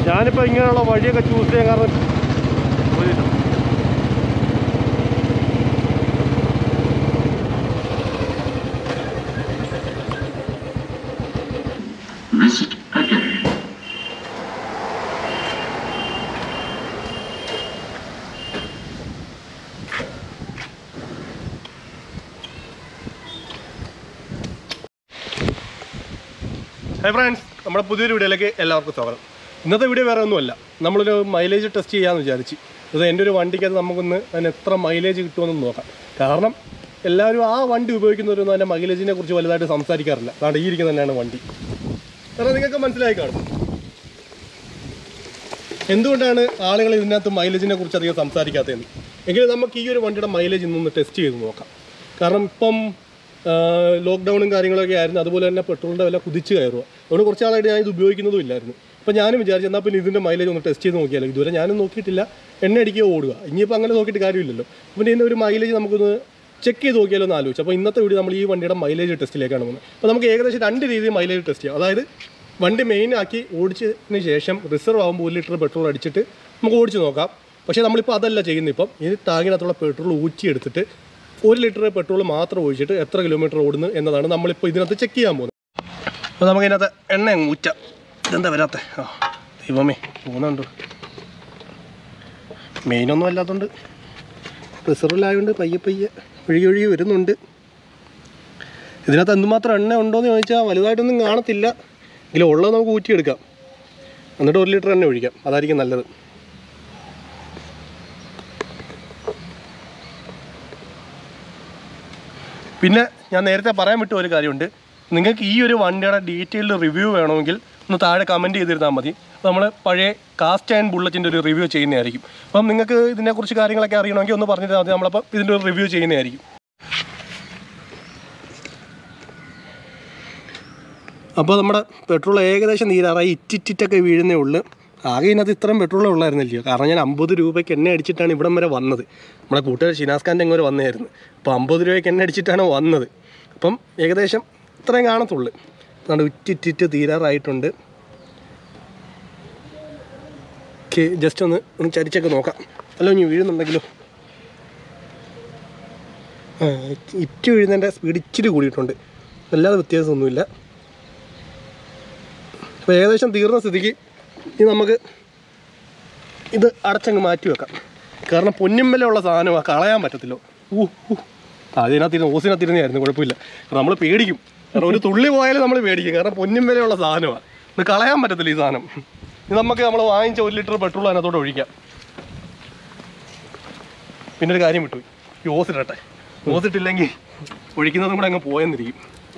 ഞാനിപ്പോൾ ഇങ്ങനെയുള്ള വഴിയൊക്കെ ചൂസ് ചെയ്യാൻ കാരണം ഒരു Visit again. ഹായ് ഫ്രണ്ട്സ് നമ്മുടെ പുതിയൊരു വീഡിയോയിലേക്ക് എല്ലാവർക്കും സ്വാഗതം ഇന്നത്തെ വീഡിയോ വേറെ ഒന്നുമല്ല നമ്മളൊരു മൈലേജ് ടെസ്റ്റ് ചെയ്യാമെന്ന് വിചാരിച്ച് അത് എൻ്റെ ഒരു വണ്ടിക്കകത്ത് നമുക്കൊന്ന് അതിന് എത്ര മൈലേജ് കിട്ടുമെന്ന് നോക്കാം കാരണം എല്ലാവരും ആ വണ്ടി ഉപയോഗിക്കുന്നവരൊന്നും അതിൻ്റെ മൈലേജിനെ കുറിച്ച് വലുതായിട്ട് സംസാരിക്കാറില്ല കാരണം ഈ ഇരിക്കുന്ന തന്നെയാണ് വണ്ടി കാരണം നിങ്ങൾക്ക് മനസ്സിലായി കാണും എന്തുകൊണ്ടാണ് ആളുകൾ ഇതിനകത്ത് മൈലേജിനെ കുറിച്ച് അധികം സംസാരിക്കാത്തതെന്ന് എങ്കിലും നമുക്ക് ഈ ഒരു വണ്ടിയുടെ മൈലേജ് ഇന്നൊന്ന് ടെസ്റ്റ് ചെയ്ത് നോക്കാം കാരണം ഇപ്പം ലോക്ക്ഡൗണും കാര്യങ്ങളൊക്കെ ആയിരുന്നു അതുപോലെ തന്നെ പെട്രോളിൻ്റെ വില കുതിച്ച് കയറുക അതുകൊണ്ട് കുറച്ച് നാളായിട്ട് ഞാൻ ഇത് ഉപയോഗിക്കുന്നതും ഇല്ലായിരുന്നു അപ്പോൾ ഞാനും വിചാരിച്ചു എന്നാൽ പിന്നെ ഇതിൻ്റെ മൈലേജ് ഒന്ന് ടെസ്റ്റ് ചെയ്ത് നോക്കിയാലോ ഇതുവരെ ഞാനും നോക്കിയിട്ടില്ല എണ്ണ അടിക്കുക ഓടുക ഇനിയിപ്പോൾ അങ്ങനെ നോക്കിയിട്ട് കാര്യമില്ലല്ലോ അപ്പോൾ ഇതിൻ്റെ ഒരു മൈലേജ് നമുക്കൊന്ന് ചെക്ക് ചെയ്ത് നോക്കിയാലോ എന്ന് ആലോചിച്ചു അപ്പോൾ ഇന്നത്തെ വീഡിയോ നമ്മൾ ഈ വണ്ടിയുടെ മൈലേജ് ടെസ്റ്റിലേക്കാണ് പോകുന്നത് അപ്പോൾ നമുക്ക് ഏകദേശം രണ്ട് രീതിയിൽ മൈലേജ് ടെസ്റ്റ് ചെയ്യാം അതായത് വണ്ടി മെയിൻ ആക്കി ഓടിച്ചതിന് ശേഷം റിസർവ് ആകുമ്പോൾ ഒരു ലിറ്റർ പെട്രോൾ അടിച്ചിട്ട് നമുക്ക് ഓടിച്ച് നോക്കാം പക്ഷേ നമ്മളിപ്പോൾ അതല്ല ചെയ്യുന്നത് ഇപ്പം ഈ ടാങ്കിനകത്തുള്ള പെട്രോൾ ഊറ്റിയെടുത്തിട്ട് ഒരു ലിറ്റർ പെട്രോൾ മാത്രം ഒഴിച്ചിട്ട് എത്ര കിലോമീറ്റർ ഓടുന്നു എന്നതാണ് നമ്മളിപ്പോൾ ഇതിനകത്ത് ചെക്ക് ചെയ്യാൻ പോകുന്നത് അപ്പോൾ നമുക്ക് ഇതിനകത്ത് എണ്ണ അങ്ങ് ഊറ്റാം ഇതെന്താ വരാത്ത ആ ദൈവമേ പോകുന്നുണ്ട് മെയിനൊന്നും അല്ലാത്തതുകൊണ്ട് റിസർവിലായതുകൊണ്ട് പയ്യെ പയ്യെ ഒഴുകി ഒഴുകി വരുന്നുണ്ട് ഇതിനകത്ത് എന്തുമാത്രം എണ്ണ ഉണ്ടോയെന്ന് ചോദിച്ചാൽ വലുതായിട്ടൊന്നും കാണത്തില്ല എങ്കിലും ഉള്ളത് നമുക്ക് ഊറ്റിയെടുക്കാം എന്നിട്ട് ഒരു ലിറ്റർ എണ്ണ ഒഴിക്കാം അതായിരിക്കും നല്ലത് പിന്നെ ഞാൻ നേരത്തെ പറയാൻ വിട്ട ഒരു കാര്യമുണ്ട് നിങ്ങൾക്ക് ഈ ഒരു വണ്ടിയുടെ ഡീറ്റെയിൽഡ് റിവ്യൂ വേണമെങ്കിൽ ഒന്ന് താഴെ കമൻറ്റ് ചെയ്തിരുന്നാൽ മതി അപ്പോൾ നമ്മൾ പഴയ കാസ്റ്റ് ആൻഡ് ബുള്ളറ്റിൻ്റെ ഒരു റിവ്യൂ ചെയ്യുന്നതായിരിക്കും അപ്പം നിങ്ങൾക്ക് ഇതിനെക്കുറിച്ച് കാര്യങ്ങളൊക്കെ അറിയണമെങ്കിൽ ഒന്ന് പറഞ്ഞിട്ട് മതി നമ്മളപ്പോൾ ഇതിൻ്റെ ഒരു റിവ്യൂ ചെയ്യുന്നതായിരിക്കും അപ്പോൾ നമ്മുടെ പെട്രോൾ ഏകദേശം തീരാറായി ഇറ്റിറ്റിറ്റൊക്കെ വീഴുന്നേ ഉള്ളൂ ആകെ ഇതിനകത്ത് ഇത്രയും പെട്രോളേ ഉള്ളായിരുന്നില്ലയോ കാരണം ഞാൻ അമ്പത് രൂപയ്ക്ക് എണ്ണ അടിച്ചിട്ടാണ് ഇവിടം വരെ വന്നത് നമ്മുടെ കൂട്ടുകാർ ഷിനാസ് ഖാൻ്റെ അങ്ങ് വരെ വന്നതായിരുന്നു അപ്പോൾ അമ്പത് രൂപയ്ക്ക് എണ്ണ അടിച്ചിട്ടാണ് വന്നത് അപ്പം ഏകദേശം ഇത്രയും കാണത്തുള്ളൂ അതുകൊണ്ട് ഇറ്റിറ്റിറ്റ് തീരാറായിട്ടുണ്ട് ഓക്കെ ജസ്റ്റ് ഒന്ന് ഒന്ന് ചരിച്ചൊക്കെ നോക്കാം അല്ല ഇനി വീഴുന്നുണ്ടെങ്കിലോ ആ ഇറ്റ് വീഴുന്നതിൻ്റെ സ്പീഡ് ഇച്ചിരി കൂടിയിട്ടുണ്ട് അല്ലാതെ വ്യത്യാസമൊന്നുമില്ല അപ്പോൾ ഏകദേശം തീർന്ന സ്ഥിതിക്ക് ഇനി നമുക്ക് ഇത് അടച്ചങ്ങ് മാറ്റി വെക്കാം കാരണം പൊന്നിമ്മലുള്ള സാധനമാണ് കളയാൻ പറ്റത്തില്ല ഊ ഊ അതിനകത്തിരുന്ന് ഓസിനകത്തിരുന്നായിരുന്നു കുഴപ്പമില്ല കാരണം നമ്മൾ പേടിക്കും കാരണം ഒരു തുള്ളി പോയാലും നമ്മൾ പേടിക്കും കാരണം പൊന്നിമ്മലുള്ള സാധനമാണ് ഇത് കളയാൻ പറ്റത്തില്ല ഈ സാധനം ഇത് നമുക്ക് നമ്മൾ വാങ്ങിച്ച ഒരു ലിറ്റർ പെട്രോൾ അതിനകത്തോട്ട് ഒഴിക്കാം പിന്നെ ഒരു കാര്യം വിട്ടു ഈ ഓസിടട്ടെ ഓസിട്ടില്ലെങ്കിൽ ഒഴിക്കുന്നതും കൂടെ അങ്ങ് പോയെന്നിരിക്കും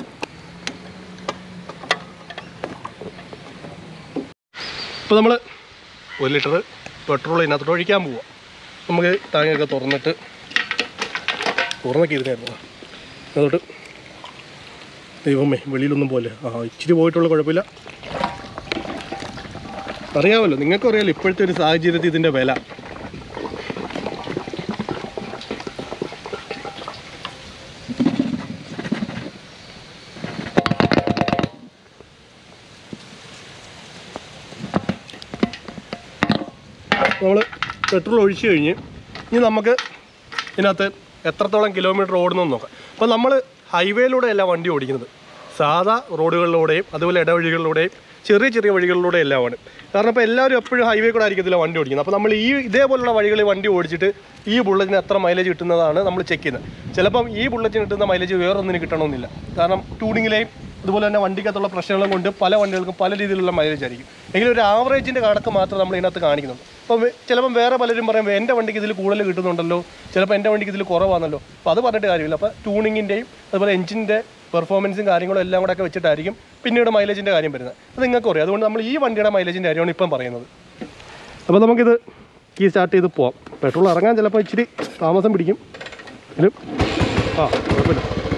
ഇപ്പോൾ നമ്മൾ ഒരു ലിറ്റർ പെട്രോൾ ഇതിനകത്തോട്ട് ഒഴിക്കാൻ പോവാം നമുക്ക് ടാങ്കൊക്കെ തുറന്നിട്ട് തുറന്നൊക്കെ ഇരുന്നായിരുന്നു അതോട്ട് ദൈവമേ വെളിയിലൊന്നും പോലെ ആ ഇച്ചിരി പോയിട്ടുള്ള കുഴപ്പമില്ല അറിയാമല്ലോ നിങ്ങൾക്കും അറിയാമല്ലോ ഇപ്പോഴത്തെ ഒരു സാഹചര്യത്തിൽ ഇതിൻ്റെ വില നമ്മൾ പെട്രോൾ ഒഴിച്ച് കഴിഞ്ഞ് ഇനി നമുക്ക് ഇതിനകത്ത് എത്രത്തോളം കിലോമീറ്റർ ഓടുന്നെന്ന് നോക്കാം അപ്പോൾ നമ്മൾ ഹൈവേയിലൂടെയല്ല വണ്ടി ഓടിക്കുന്നത് സാധാ റോഡുകളിലൂടെയും അതുപോലെ ഇടവഴികളിലൂടെയും ചെറിയ ചെറിയ വഴികളിലൂടെ എല്ലാമാണ് കാരണം ഇപ്പോൾ എല്ലാവരും എപ്പോഴും ഹൈവേ കൂടെ ആയിരിക്കത്തില്ല വണ്ടി ഓടിക്കുന്നത് അപ്പോൾ നമ്മൾ ഈ ഇതേപോലുള്ള വഴികളിൽ വണ്ടി ഓടിച്ചിട്ട് ഈ ബുള്ളറ്റിന് എത്ര മൈലേജ് കിട്ടുന്നതാണ് നമ്മൾ ചെക്ക് ചെയ്യുന്നത് ചിലപ്പം ഈ ബുള്ളറ്റിന് കിട്ടുന്ന മൈലേജ് വേറൊന്നിന് കിട്ടണമെന്നില്ല കാരണം ട്യൂണിങ്ങിലെയും അതുപോലെ തന്നെ വണ്ടിക്കകത്തുള്ള പ്രശ്നങ്ങളും കൊണ്ട് പല വണ്ടികൾക്കും പല രീതിയിലുള്ള മൈലേജ് ആയിരിക്കും എങ്കിലും ഒരു ആവറേജിൻ്റെ കണക്ക് മാത്രം നമ്മൾ ഇതിനകത്ത് കാണിക്കുന്നുണ്ട് അപ്പോൾ വേ- ചിലപ്പം വേറെ പലരും പറയും എൻ്റെ വണ്ടിക്ക് ഇതിൽ കൂടുതൽ കിട്ടുന്നുണ്ടല്ലോ ചിലപ്പോൾ എൻ്റെ വണ്ടിക്ക് ഇതിൽ കുറവാണല്ലോ അപ്പോൾ അത് പറഞ്ഞിട്ട് കാര്യമില്ല അപ്പോൾ ട്യൂണിങ്ങിൻ്റെയും അതുപോലെ എഞ്ചിൻ്റെ പെർഫോമൻസും കാര്യങ്ങളും എല്ലാം കൂടെ ഒക്കെ വെച്ചിട്ടായിരിക്കും പിന്നീട് മൈലേജിൻ്റെ കാര്യം വരുന്നത് അത് നിങ്ങൾക്ക് അറിയാം അതുകൊണ്ട് നമ്മൾ ഈ വണ്ടിയുടെ മൈലേജിൻ്റെ കാര്യമാണ് ഇപ്പം പറയുന്നത് അപ്പോൾ നമുക്കിത് കീ സ്റ്റാർട്ട് ചെയ്ത് പോവാം പെട്രോൾ ഇറങ്ങാൻ ചിലപ്പോൾ ഇച്ചിരി താമസം പിടിക്കും എങ്കിലും ആ കുഴപ്പമില്ല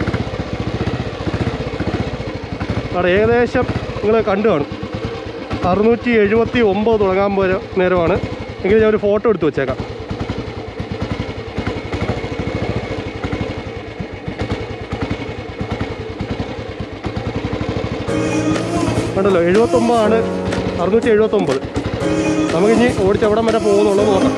അവിടെ ഏകദേശം നിങ്ങൾ കണ്ടു കാണും അറുന്നൂറ്റി എഴുപത്തി ഒമ്പത് തുടങ്ങാൻ പോലെ നേരമാണ് എങ്കിൽ ഞാൻ ഒരു ഫോട്ടോ എടുത്ത് വെച്ചേക്കാം കണ്ടല്ലോ എഴുപത്തൊമ്പതാണ് അറുന്നൂറ്റി എഴുപത്തൊമ്പത് നമുക്കിനി ഓടിച്ച് എവിടം വരെ പോകുന്നുള്ളത് നോക്കാം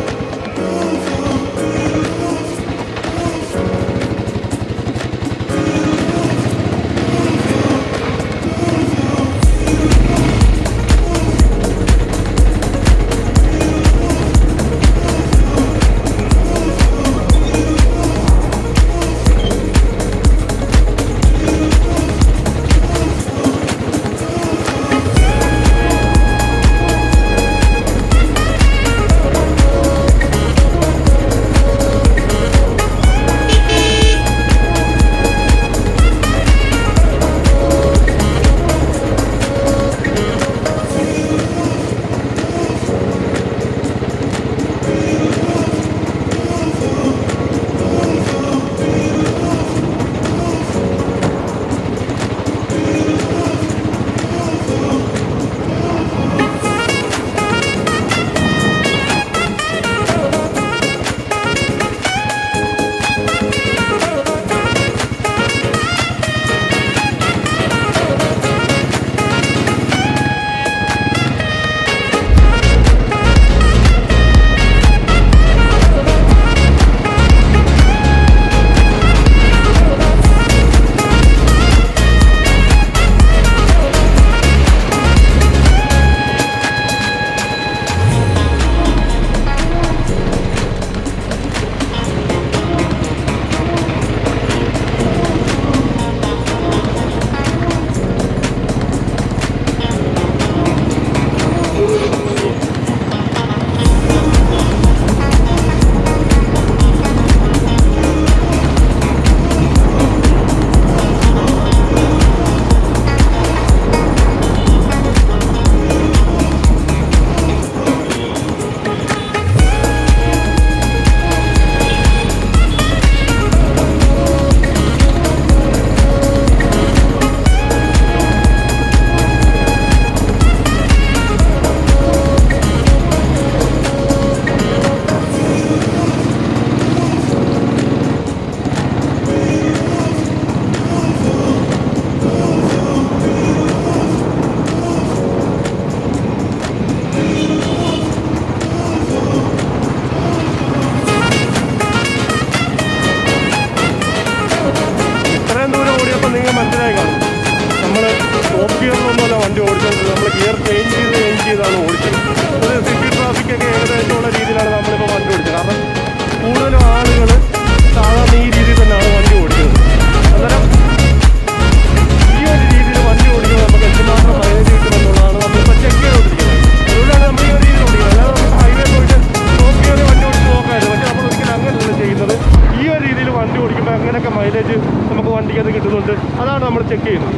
ഇത്രയും ദൂരം ഓടിയപ്പോൾ നിങ്ങൾ മനസ്സിലായി കാണും നമ്മൾ ടോപ്പ് ഗിയറിലൊന്നുമല്ല വണ്ടി ഓടിച്ചത് നമ്മൾ ഗിയർ ചേഞ്ച് ചെയ്ത് ചേഞ്ച് ചെയ്താണ് ഓടിച്ചത് ഒരു സിറ്റി ട്രാഫിക് ഒക്കെ ഏകദേശമുള്ള രീതിയിലാണ് നമ്മളിപ്പോൾ വണ്ടി ഓടിച്ചത് കാരണം കൂടുതലും ആളുകൾ സാധാരണ ഈ രീതിയിൽ തന്നെയാണ് വണ്ടി ഓടിച്ചത് അന്നേരം ഈ ഒരു രീതിയിൽ വണ്ടി ഓടിക്കുമ്പോൾ നമുക്ക് എന്തുമാത്രം മൈലേജ് കിട്ടുമെന്നുള്ളതാണ് നമ്മളിപ്പോൾ ചെക്ക് ചെയ്തുകൊണ്ടിരിക്കുന്നത് അതുകൊണ്ടാണ് നമ്മൾ ഈ ഒരു രീതിയിൽ ഓടിക്കുന്നത് അല്ലാതെ നമുക്ക് ഹൈവേ പോയിട്ട് ടോപ്പ് ഗിയറിൽ വണ്ടി ഓടിച്ച് നോക്കാമായിരുന്നു പക്ഷേ നമ്മൾ ഒരിക്കലും അങ്ങനെയല്ല ചെയ്യുന്നത് ഈ ഒരു രീതിയിൽ വണ്ടി ഓടിക്കുമ്പോൾ അങ്ങനെയൊക്കെ മൈലേജ് നമുക്ക് വണ്ടിക്കകത്ത് കിട്ടുന്നുണ്ട് അതാണ് നമ്മൾ ചെക്ക് ചെയ്യുന്നത്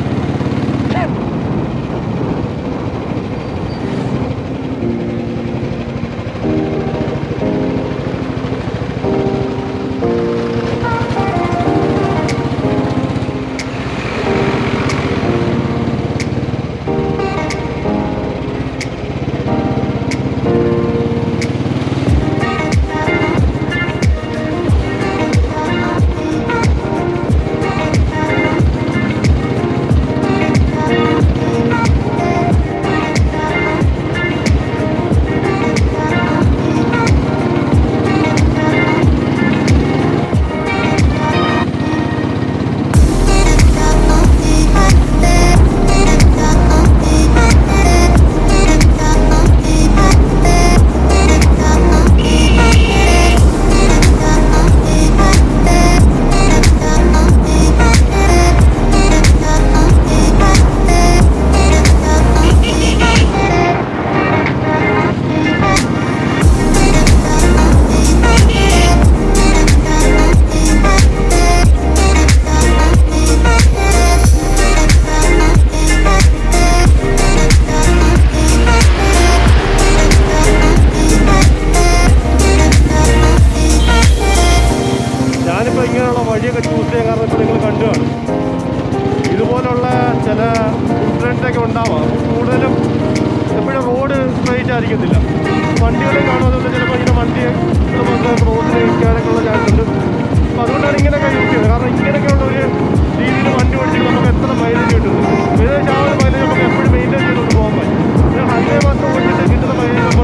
ഞാനിപ്പോൾ ഇങ്ങനെയുള്ള വഴിയൊക്കെ ചൂസ് ചെയ്യാൻ കാരണം ഇപ്പോൾ നിങ്ങൾ കണ്ടു കാണും ഇതുപോലുള്ള ചില ഇൻസിഡൻറ്റൊക്കെ ഉണ്ടാവാം അപ്പോൾ കൂടുതലും എപ്പോഴും റോഡ് സ്ട്രൈറ്റ് ആയിരിക്കത്തില്ല വണ്ടികളെ കാണും അതുകൊണ്ട് ചിലപ്പോൾ ഇങ്ങനെ വണ്ടി റോഡിൽ ഇരിക്കാനൊക്കെയുള്ള ചാൻസ് ഉണ്ട് അപ്പോൾ അതുകൊണ്ടാണ് ഇങ്ങനെയൊക്കെ യൂസ് ചെയ്യുന്നത് കാരണം ഇങ്ങനെയൊക്കെയുള്ള ഒരു രീതിയിൽ വണ്ടി ഓടിച്ചിട്ട് നമുക്ക് എത്ര മൈലേജ് കിട്ടുന്നു ഏകദേശം ആ ഒരു മൈലേജ് നമുക്ക് എപ്പോഴും മെയിൻറ്റെയിൻ ചെയ്തുകൊണ്ട് പോകാൻ പറ്റും ഹൈവേ മാത്രം ഓടിച്ചിട്ട് കിട്ടുന്ന മൈലേജ് നമുക്ക്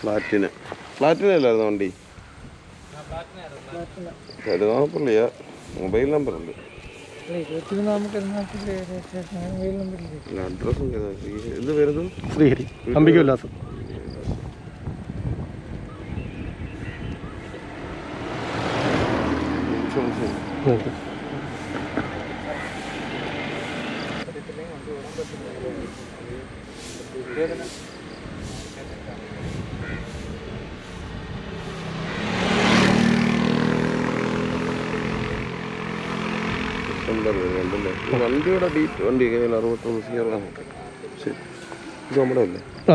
പ്ലാറ്റിന പ്ലാറ്റിന അല്ലായിരുന്നു വണ്ടി കരുനാഗപ്പള്ളിയാ മൊബൈൽ നമ്പർ ഉണ്ട് അഡ്രസ്സും എന്ത് വരുന്നു ശ്രീഹരി അംബിക ഉല്ലാസം ഓക്കെ ഡിസംബർ ഉണ്ടല്ലേ ഈ വണ്ടിയുടെ ഡീറ്റ് വണ്ടി കയ്യിൽ അറുപത്തൊന്ന് സി ആർ ശരി ഇത് നമ്മുടെ അല്ലേ ആ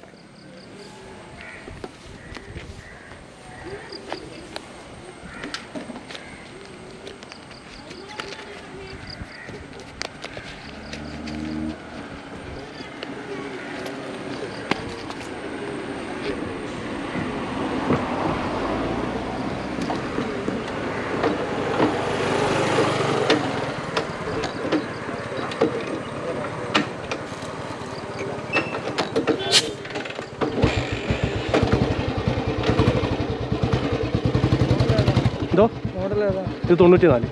എന്തോ ഇത് തൊണ്ണൂറ്റി നാല്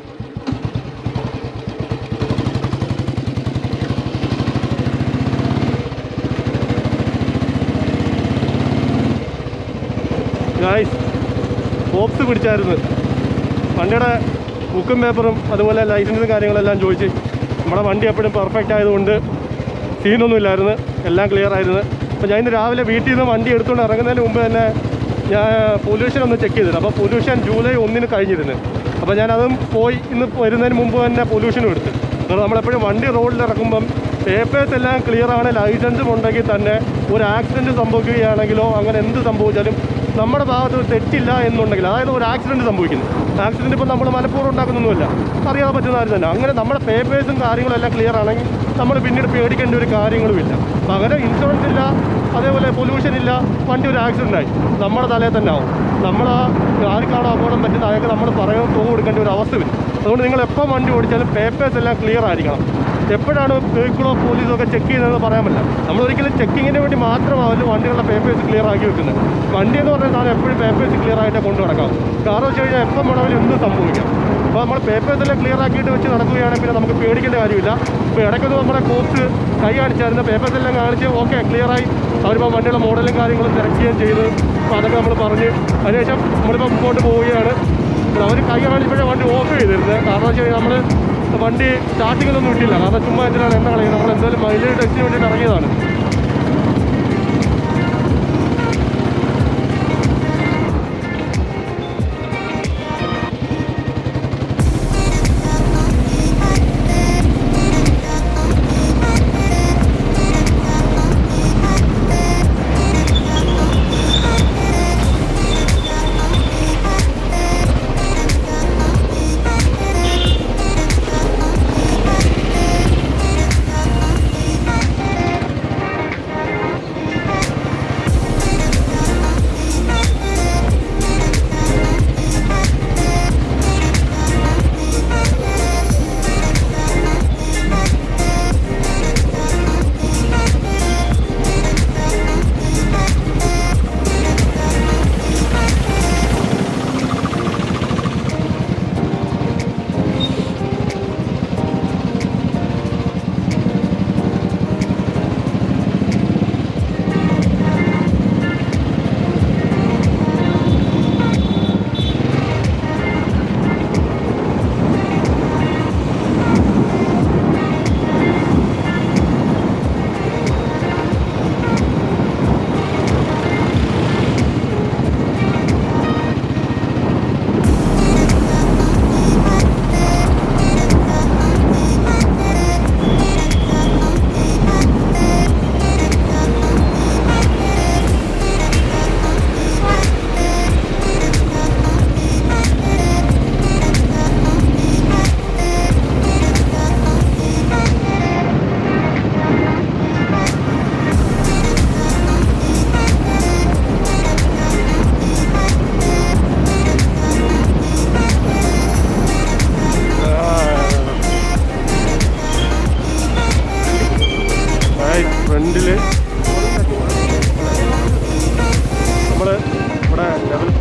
ഗായ്സ് ബോക്സ് പിടിച്ചായിരുന്നു വണ്ടിയുടെ ബുക്കും പേപ്പറും അതുപോലെ ലൈസൻസും കാര്യങ്ങളെല്ലാം ചോദിച്ച് നമ്മുടെ വണ്ടി എപ്പോഴും പെർഫെക്റ്റ് ആയതുകൊണ്ട് സീനൊന്നും ഇല്ലായിരുന്നു എല്ലാം ക്ലിയർ ആയിരുന്നു അപ്പോൾ ഞാൻ ഇന്ന് രാവിലെ വീട്ടിൽ നിന്ന് വണ്ടി എടുത്തുകൊണ്ട് ഇറങ്ങുന്നതിന് മുമ്പ് തന്നെ ഞാൻ പൊല്യൂഷൻ ഒന്ന് ചെക്ക് ചെയ്തിരുന്നു അപ്പോൾ പൊല്യൂഷൻ ജൂലൈ ഒന്നിന് കഴിഞ്ഞിരുന്നു അപ്പോൾ ഞാനതും പോയി ഇന്ന് വരുന്നതിന് മുമ്പ് തന്നെ പൊല്യൂഷനും എടുത്തു കാരണം നമ്മളെപ്പോഴും വണ്ടി റോഡിൽ ഇറക്കുമ്പം പേപ്പേഴ്സ് എല്ലാം ക്ലിയർ ആണ് ലൈസൻസും ഉണ്ടെങ്കിൽ തന്നെ ഒരു ആക്സിഡൻറ്റ് സംഭവിക്കുകയാണെങ്കിലോ അങ്ങനെ എന്ത് സംഭവിച്ചാലും നമ്മുടെ ഭാഗത്ത് ഒരു തെറ്റില്ല എന്നുണ്ടെങ്കിൽ അതായത് ഒരു ആക്സിഡൻറ്റ് സംഭവിക്കുന്നു ആക്സിഡൻറ്റ് ഇപ്പോൾ നമ്മൾ മനഃപൂർവ്വം ഉണ്ടാക്കുന്നൊന്നുമില്ല അറിയാതെ പറ്റുന്ന കാര്യം തന്നെ അങ്ങനെ നമ്മുടെ പേപ്പേഴ്സും കാര്യങ്ങളും എല്ലാം ക്ലിയർ ആണെങ്കിൽ നമ്മൾ പിന്നീട് പേടിക്കേണ്ട ഒരു കാര്യങ്ങളുമില്ല പകരം ഇൻഷുറൻസ് ഇല്ല അതേപോലെ പൊല്യൂഷൻ ഇല്ല വണ്ടി ഒരു ആക്സിഡൻ്റ് ആയി നമ്മുടെ തലയിൽ തന്നെ ആവും നമ്മൾ ആർക്കാണോ അപകടം പറ്റുന്നത് അയാൾക്ക് നമ്മൾ പറയാൻ തുക കൊടുക്കേണ്ട ഒരു അവസ്ഥ വരും അതുകൊണ്ട് നിങ്ങൾ എപ്പോൾ വണ്ടി ഓടിച്ചാലും പേപ്പേഴ്സ് എല്ലാം ക്ലിയർ ആയിരിക്കണം എപ്പോഴാണ് വെഹിക്കിളോ പോലീസോ ഒക്കെ ചെക്ക് ചെയ്യുന്നതെന്ന് പറയാൻ പറ്റില്ല നമ്മൾ ഒരിക്കലും ചെക്കിങ്ങിന് വേണ്ടി മാത്രമാവില്ല വണ്ടികളുടെ പേപ്പേഴ്സ് ക്ലിയർ ആക്കി വെക്കുന്നത് വണ്ടി എന്ന് പറഞ്ഞാൽ സാധനം എപ്പോഴും പേപ്പേഴ്സ് ക്ലിയർ ആയിട്ട് കൊണ്ടു നടക്കാം കാരണം വെച്ച് കഴിഞ്ഞാൽ എപ്പം വേണമെങ്കിലും എന്ത് സംഭവിക്കാം അപ്പോൾ നമ്മൾ പേപ്പേഴ്സ് എല്ലാം ക്ലിയർ ആക്കിയിട്ട് വെച്ച് നടക്കുകയാണെങ്കിൽ പിന്നെ നമുക്ക് പേടിക്കേണ്ട കാര്യമില്ല ഇപ്പോൾ ഇടയ്ക്കൊന്ന് നമ്മുടെ കോപ്സ് കൈ കാണിച്ചായിരുന്നു പേപ്പേഴ്സ് എല്ലാം കാണിച്ച് ഓക്കെ ക്ലിയറായി അവരിപ്പോൾ വണ്ടിയുടെ മോഡലും കാര്യങ്ങളും തിരക്കുകയും ചെയ്ത് അപ്പോൾ അതൊക്കെ നമ്മൾ പറഞ്ഞ് അതിനുശേഷം നമ്മളിപ്പോൾ മുമ്പോട്ട് പോവുകയാണ് അപ്പോൾ അവർ കൈ കാണിച്ചപ്പോഴേ വണ്ടി ഓഫ് ചെയ്തിരുന്നത് കാരണം വെച്ച് കഴിഞ്ഞാൽ നമ്മൾ വണ്ടി സ്റ്റാർട്ടിങ്ങിലൊന്നും ഇട്ടില്ല കാരണം ചുമ്മാ എന്തിനാണ് എണ്ണ കളയുന്നത് നമ്മൾ എന്തായാലും മൈലേജ് ടെസ്റ്റിന് വേണ്ടിയിട്ട് ഇറങ്ങിയതാണ്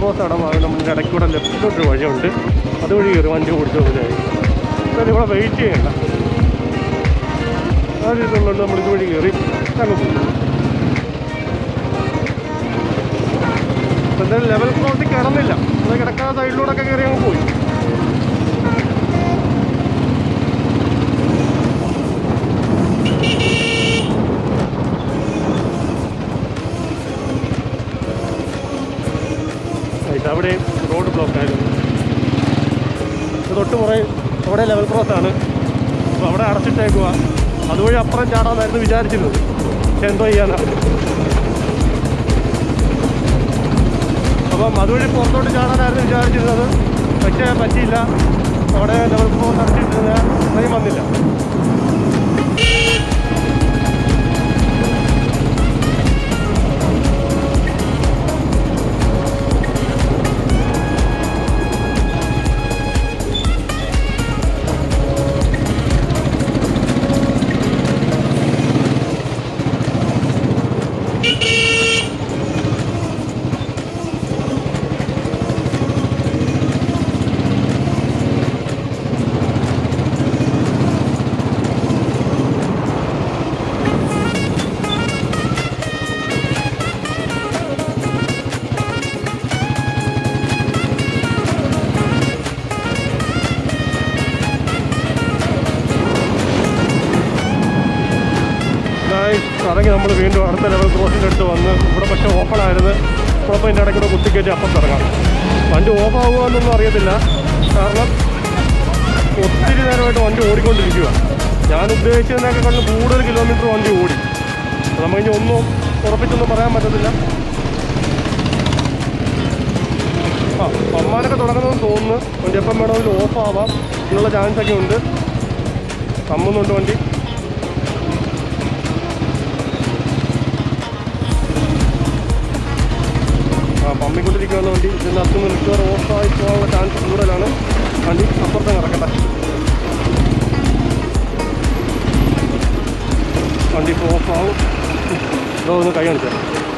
ക്രോസ് ഇടമാണ് നമ്മൾ ഇടയ്ക്കൂടെ ലെഫ്റ്റിലോട്ടൊരു വഴിയുണ്ട് അതുവഴി കയറി വണ്ടി ഓടിച്ചു പോകുന്നതായിരിക്കും എന്തായാലും ഇവിടെ വെയിറ്റ് ചെയ്യണ്ട ആ രീതിയിലുള്ളത് നമ്മൾ ഇതുവഴി കയറി അങ്ങ് പോകും അപ്പോൾ എന്തായാലും ലെവൽ ക്രോസിൽ കിടന്നില്ല അത് കിടക്കാതെ സൈഡിലൂടെ ഒക്കെ കയറി അങ്ങ് പോയി ആയിട്ട് അവിടെ റോഡ് ബ്ലോക്ക് ആയിരുന്നു ഇത് തൊട്ട് പുറകെ അവിടെ ലെവൽ ക്രോസ് ആണ് അപ്പോൾ അവിടെ അടച്ചിട്ടേക്കുക അതുവഴി അപ്പുറം ചാടാമെന്നായിരുന്നു വിചാരിച്ചിരുന്നത് പക്ഷെ എന്തോ ചെയ്യാനാണ് അപ്പം അതുവഴി പുറത്തോട്ട് ചാടാനായിരുന്നു വിചാരിച്ചിരുന്നത് പക്ഷേ പറ്റിയില്ല അവിടെ ലെവൽ ക്രോസ് അടച്ചിട്ടിരുന്ന ട്രെയിൻ വന്നില്ല ഇറങ്ങി നമ്മൾ വീണ്ടും അടുത്ത ലെവൽ ക്രോസിൻ്റെ അടുത്ത് വന്ന് ഇവിടെ പക്ഷേ ഓപ്പൺ ആയിരുന്നു കുഴപ്പം ഇതിൻ്റെ ഇടയ്ക്കൂടെ കുത്തിക്കയറ്റി അപ്പുറത്ത് ഇറങ്ങാം വണ്ടി ഓഫ് ആകുമോയെന്നൊന്നും അറിയത്തില്ല കാരണം ഒത്തിരി നേരമായിട്ട് വണ്ടി ഓടിക്കൊണ്ടിരിക്കുക ഞാൻ ഉദ്ദേശിച്ചതിനേക്കാളും കൂടുതൽ കിലോമീറ്റർ വണ്ടി ഓടി അപ്പോൾ നമുക്കിനി ഒന്നും ഉറപ്പിച്ചൊന്നും പറയാൻ പറ്റത്തില്ല ആ പമ്മാനൊക്കെ തുടങ്ങണമെന്ന് തോന്നുന്നു വണ്ടി എപ്പം വേണമെങ്കിലും ഓഫ് ആവാം എന്നുള്ള ചാൻസ് ഒക്കെ ഉണ്ട് കമ്മുന്നുണ്ട് വണ്ടി ആ പമ്മിക്കൊണ്ടിരിക്കുകയുള്ള വണ്ടി ഇതിൻ്റെ അകത്ത് നിന്ന് റിക്കവർ ഓഫ് ആയി പോകാനുള്ള ചാൻസ് കൂടുതലാണ് വണ്ടി അപ്പുറത്ത് കിടക്കട്ടെ വണ്ടി ഇപ്പോൾ ഓഫ് ആവും ഇതോ ഒന്ന് കൈ കാണിച്ചാൽ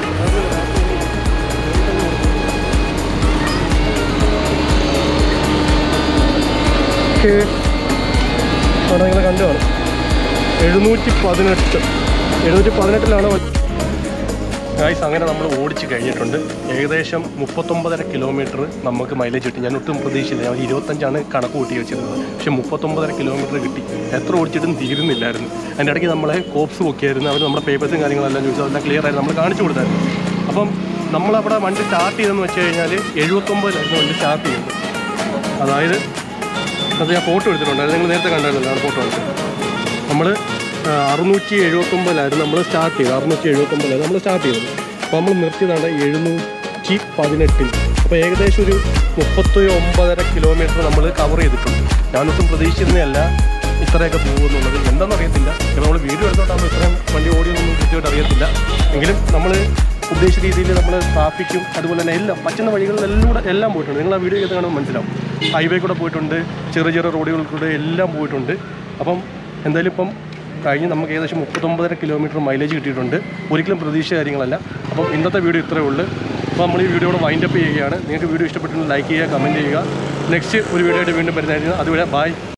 ഓക്കെ അവിടെ നിങ്ങൾ കണ്ടു കാണും എഴുന്നൂറ്റി പതിനെട്ട് എഴുന്നൂറ്റി പതിനെട്ടിലാണ് ഗായ്സ് അങ്ങനെ നമ്മൾ ഓടിച്ച് കഴിഞ്ഞിട്ടുണ്ട് ഏകദേശം മുപ്പത്തൊമ്പതര കിലോമീറ്റർ നമുക്ക് മൈലേജ് കിട്ടി ഞാൻ ഒട്ടും പ്രതീക്ഷിച്ചില്ല ഞാൻ ഒരു ഇരുപത്തഞ്ചാണ് കണക്ക് കൂട്ടി വെച്ചിരുന്നത് പക്ഷേ മുപ്പത്തൊമ്പതര കിലോമീറ്റർ കിട്ടി എത്ര ഓടിച്ചിട്ടും തീരുന്നില്ലായിരുന്നു അതിൻ്റെ ഇടയ്ക്ക് നമ്മളെ കോപ്സ് പൊക്കിയായിരുന്നു അവർ നമ്മുടെ പേപ്പേഴ്സും കാര്യങ്ങളെല്ലാം ചോദിച്ചു അതെല്ലാം ക്ലിയർ ആയിരുന്നു നമ്മൾ കാണിച്ചു കൊടുത്തായിരുന്നു അപ്പം നമ്മളവിടെ വണ്ടി സ്റ്റാർട്ട് ചെയ്തെന്ന് വെച്ച് കഴിഞ്ഞാൽ എഴുപത്തൊമ്പതിലായിരുന്നു വണ്ടി സ്റ്റാർട്ട് ചെയ്യുന്നത് അതായത് അത് ഞാൻ ഫോട്ടോ എടുത്തിട്ടുണ്ട് അത് നിങ്ങൾ നേരത്തെ കണ്ടായിരുന്നല്ലോ ആ ഫോട്ടോ എടുത്തത് നമ്മൾ അറുന്നൂറ്റി എഴുപത്തൊമ്പതിലായിരുന്നു നമ്മൾ സ്റ്റാർട്ട് ചെയ്തത് അറുന്നൂറ്റി എഴുപത്തൊമ്പതിലായിരുന്നു നമ്മൾ സ്റ്റാർട്ട് ചെയ്തത് അപ്പോൾ നമ്മൾ നിർത്തിയതാണ് എഴുന്നൂറ്റി പതിനെട്ടിൽ അപ്പോൾ ഏകദേശം ഒരു മുപ്പത്തി ഒമ്പതര കിലോമീറ്റർ നമ്മൾ കവർ ചെയ്തിട്ടുണ്ട് ഞാനൊട്ടും പ്രതീക്ഷിച്ചിരുന്നതല്ല ഇത്രയൊക്കെ പോകുമെന്നുള്ളത് എന്താണെന്ന് അറിയത്തില്ല ഇപ്പോൾ നമ്മൾ വീഡിയോ എടുത്തോണ്ടാകുമ്പോൾ ഇത്രയും വണ്ടി ഓടിയൊന്നും കൃത്യമായിട്ട് അറിയത്തില്ല എങ്കിലും നമ്മൾ ഉദ്ദേശിച്ച രീതിയിൽ നമ്മൾ ട്രാഫിക്കും അതുപോലെ തന്നെ എല്ലാം പറ്റുന്ന വഴികളിലെല്ലാം എല്ലാം പോയിട്ടുണ്ട് നിങ്ങൾ ആ വീഡിയോ ചെയ്ത് കാണുമ്പോൾ മനസ്സിലാവും ഹൈവേ കൂടെ പോയിട്ടുണ്ട് ചെറിയ ചെറിയ റോഡുകളിൽ കൂടെ എല്ലാം പോയിട്ടുണ്ട് അപ്പം എന്തായാലും ഇപ്പം കഴിഞ്ഞ് നമുക്ക് ഏകദേശം മുപ്പത്തൊമ്പതര കിലോമീറ്റർ മൈലേജ് കിട്ടിയിട്ടുണ്ട് ഒരിക്കലും പ്രതീക്ഷ കാര്യങ്ങളല്ല അപ്പം ഇന്നത്തെ വീഡിയോ ഇത്രയേ ഉള്ളൂ അപ്പോൾ നമ്മൾ ഈ വീഡിയോയുടെ വൈൻഡ് അപ്പ് ചെയ്യുകയാണ് നിങ്ങൾക്ക് വീഡിയോ ഇഷ്ടപ്പെട്ടിട്ടുണ്ടെങ്കിൽ ലൈക്ക് ചെയ്യുക കമൻറ്റ് ചെയ്യുക നെക്സ്റ്റ് ഒരു വീഡിയോ ആയിട്ട് വീണ്ടും വരുന്നതായിരിക്കും അതുവരെ ബൈ